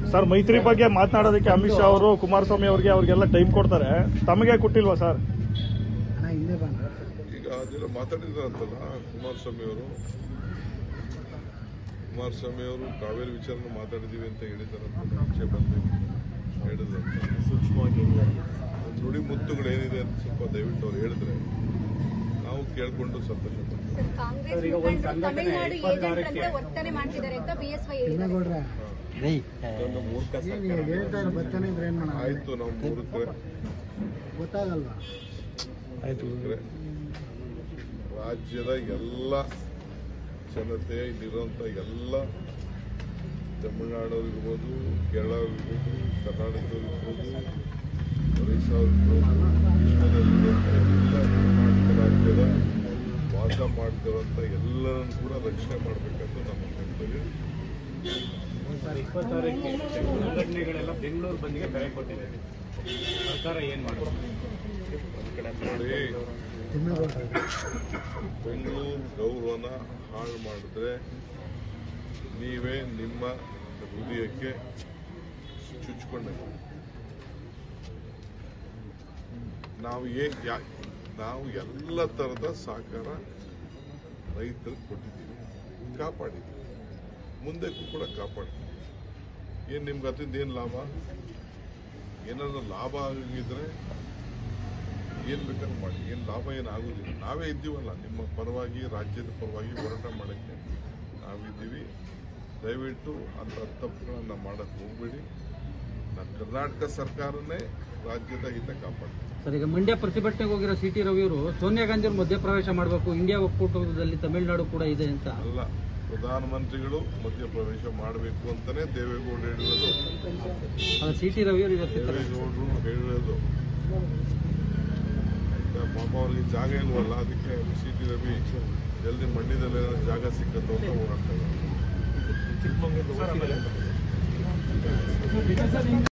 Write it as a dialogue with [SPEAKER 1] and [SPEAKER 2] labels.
[SPEAKER 1] Sir ಮೈತ್ರಿ ಬಗ್ಗೆ ಮಾತನಾಡೋದಕ್ಕೆ ಅಮಿತ್ ಶಾ ಅವರು ಕುಮಾರಸ್ವಾಮಿ ಅವರಿಗೆ ಅವ್ರಿಗೆಲ್ಲ ಟೈಮ್ ಕೊಡ್ತಾರೆ ತಮಗೆ ಕೊಟ್ಟಿಲ್ವಾ ಸರ್
[SPEAKER 2] ಈಗ ಅದೆಲ್ಲ ಮಾತಾಡಿದ್ರಂತಲ್ಲ ಕುಮಾರಸ್ವಾಮಿ ಅವರು ಕುಮಾರಸ್ವಾಮಿ ಅವರು ಕಾವೇರಿ ವಿಚಾರನ ಮಾತಾಡಿದೀವಿ ಅಂತ ಹೇಳಿದಾರಂತ ಮುಂಚೆ ಬಂದು ಹೇಳಿದ್ರಂತ
[SPEAKER 3] ಸೂಕ್ಷ್ಮವಾಗಿ
[SPEAKER 2] ನುಡಿ ಮುತ್ತುಗಳು ಏನಿದೆ ಅಂತ ಸ್ವಲ್ಪ ದಯವಿಟ್ಟು ಅವ್ರು ಹೇಳಿದ್ರೆ ನಾವು ಕೇಳ್ಕೊಂಡು ಸಂತೋಷ ಪಡ್ತೀವಿ.
[SPEAKER 4] ಸರ್ ಕಾಂಗ್ರೆಸ್
[SPEAKER 3] ಸರ್, ಈಗ ಒಂದು
[SPEAKER 4] ಮುಖಂಡರು
[SPEAKER 3] ಸಂಘಟನೆ
[SPEAKER 4] ತಮಿಳುನಾಡು
[SPEAKER 3] ಇಪ್ಪತ್ತಾರಕ್ಕೆ
[SPEAKER 4] ಏಜೆಂಟ್ರಂತೆ ವರ್ತನೆ ಮಾಡ್ತಿದ್ದಾರೆ ಅಂತ ಬಿಎಸ್ವೈ ಹೇಳಿದ್ದಾರೆ
[SPEAKER 3] ಇದೊಂದು ಮೂರ್ಖ ಸರ್ಕಾರ
[SPEAKER 2] ಆಯ್ತು ನಾವು ಮೂರಕ್ಕೆ
[SPEAKER 5] ಗೊತ್ತಾಗಲ್ವಾ
[SPEAKER 2] ಮೂರಕ್ಕೆ ರಾಜ್ಯದ ಎಲ್ಲ ಜನತೆ ಇಲ್ಲಿರುವಂತ ಎಲ್ಲ ತಮಿಳುನಾಡು ಇರ್ಬೋದು ಕೇರಳ ಇರ್ಬೋದು ಕರ್ನಾಟಕ ಇರ್ಬೋದು ಒರಿಸ್ಸಾ ಇರ್ಬೋದು ವಿಶ್ವದಲ್ಲಿರುವಂಥ ಎಲ್ಲ ಕರ್ನಾಟಕ ರಾಜ್ಯದ ವಾಸ ಮಾಡ್ತಿರುವಂಥ ಎಲ್ಲರನ್ನು ಕೂಡ ರಕ್ಷಣೆ ಮಾಡಬೇಕಂತ ನಮ್ಮ ಕರ್ತವ್ಯ
[SPEAKER 3] ಸರ್ ಇಪ್ಪತ್ತಾರಕ್ಕೆ ಸಂಘಟನೆಗಳೆಲ್ಲ ಬೆಂಗಳೂರು ಬಂದಿಗೆ ಕರೆ ಕೊಟ್ಟಿದ್ದಾರೆ ಸರ್ಕಾರ ಏನ್ ಮಾಡೋದು ಒಂದ್ ಕಡೆ
[SPEAKER 2] ನೋಡಿ ಬೆಂಗಳೂರು ಗೌರವನ ಹಾಳು ಮಾಡಿದ್ರೆ ನೀವೇ ನಿಮ್ಮ ಹೃದಯಕ್ಕೆ ಚುಚ್ಕೊಂಡೆ ನಾವು ಏ ಯಾ- ನಾವು ಎಲ್ಲ ಥರದ ಸಹಕಾರ ರೈತರಿಗೆ ಕೊಟ್ಟಿದ್ದೀವಿ ಕಾಪಾಡಿದ್ದೀವಿ ಮುಂದಕ್ಕೂ ಕೂಡ ಕಾಪಾಡ್ತೀವಿ ಏನು ನಿಮ್ಗೆ ಅದರಿಂದ ಏನು ಲಾಭ ಏನಾದ್ರು ಲಾಭ ಆಗಿದ್ರೆ ಏನ್ ಬೇಕಾದ್ರೂ ಮಾಡಿ ಏನ್ ಲಾಭ ಏನು ಆಗುದಿಲ್ಲ ನಾವೇ ಇದ್ದೀವಲ್ಲ ನಿಮ್ಮ ಪರವಾಗಿ ರಾಜ್ಯದ ಪರವಾಗಿ ಹೋರಾಟ ಮಾಡಕ್ಕೆ ನಾವಿದ್ದೀವಿ ದಯವಿಟ್ಟು ಅಂತ ತಪ್ಪುಗಳನ್ನ ಮಾಡಕ್ ಹೋಗ್ಬೇಡಿ ನಮ್ಮ ಕರ್ನಾಟಕ ಸರ್ಕಾರನೇ ರಾಜ್ಯದ ಹಿತ ಕಾಪಾಡ್ತೀವಿ
[SPEAKER 6] ಸರ್ ಈಗ ಮಂಡ್ಯ ಪ್ರತಿಭಟನೆಗೆ ಹೋಗಿರೋ ಸಿ ಟಿ ರವಿಯವರು ಸೋನಿಯಾ ಗಾಂಧಿ ಅವರು ಮಧ್ಯಪ್ರವೇಶ ಮಾಡಬೇಕು ಇಂಡಿಯಾ ಒಕ್ಕೂಟದಲ್ಲಿ ತಮಿಳುನಾಡು ಕೂಡ ಇದೆ ಅಂತ
[SPEAKER 2] ಅಲ್ಲ ಪ್ರಧಾನಮಂತ್ರಿಗಳು ಮಧ್ಯಪ್ರವೇಶ ಮಾಡಬೇಕು ಅಂತಾನೆ ದೇವೇಗೌಡ ಹೇಳಿರೋದು
[SPEAKER 6] ಅದು ಸಿ ಟಿ ರವಿಯವರು ಇವತ್ತಿದ್ದಾರೆ
[SPEAKER 2] ದೇವೇಗೌಡರು ಹೇಳಿರೋದು ಆಯ್ತಾ ಪಾಪ ಅವ್ರಿಗೆ ಜಾಗ ಇಲ್ವಲ್ಲ ಅದಕ್ಕೆ ಸಿ ಟಿ ರವಿ ಜಲ್ದಿ ಮಂಡ್ಯದಲ್ಲಿ ಏನಾದ್ರು ಜಾಗ ಸಿಕ್ಕತ್ತೋ ಅಂತ ಹೋರಾಡ್ತಾರೆ
[SPEAKER 3] ಚಿಕ್ಕಮಂಗ್ಳೂರು